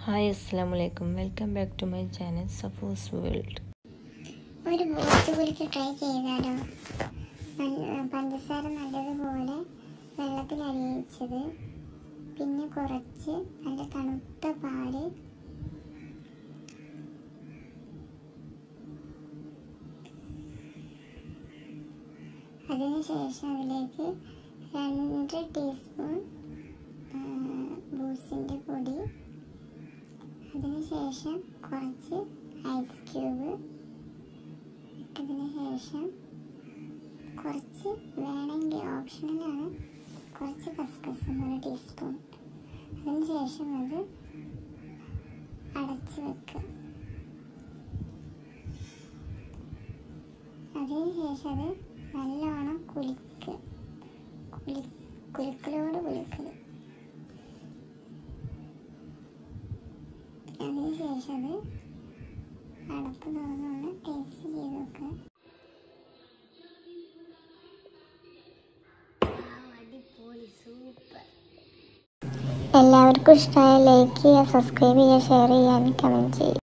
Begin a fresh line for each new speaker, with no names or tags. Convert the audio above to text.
hi അസ്സാം വലൈക്കും welcome back to my channel സഫോസ് വേൾഡ്
ഒരു ബോട്ട് കുലിക്ക് ട്രൈ ചെയ്താലോ നല്ല- പഞ്ചസാര നല്ലതുപോലെ വെള്ളത്തിൽ അലിയിച്ചത് പിന്നെ കുറച്ച് നല്ല തണുത്ത പാല് അതിനുശേഷം അതിലേക്ക് രണ്ട് ടീസ്പൂൺ ബൂസിൻ്റെ പൊടി അതിനുശേഷം കുറച്ച് ഐസ് ക്യൂബ് ഇട്ടതിന് ശേഷം കുറച്ച് വേണമെങ്കിൽ ഓപ്ഷണലാണ് കുറച്ച് കസ്കസ് ഒരു ടീസ്പൂൺ അതിന് ശേഷം അത് അടച്ച് വെക്കുക അതിന് ശേഷം അത് നല്ലോണം കുലിക്കുക കുലി കുലുക്കലോട് കുലുക്കൽ അതിന് ശേഷം അത് അടപ്പ് തുറന്നൊന്ന് ടേസ്റ്റ് ചെയ്ത് നോക്കുക അടിപൊളി സൂപ്പർ എല്ലാവർക്കും ഇഷ്ടമായ ലൈക്ക് ചെയ്യുക സബ്സ്ക്രൈബ് ചെയ്യുക ഷെയർ ചെയ്യാൻ കമൻറ്റ് ചെയ്യുക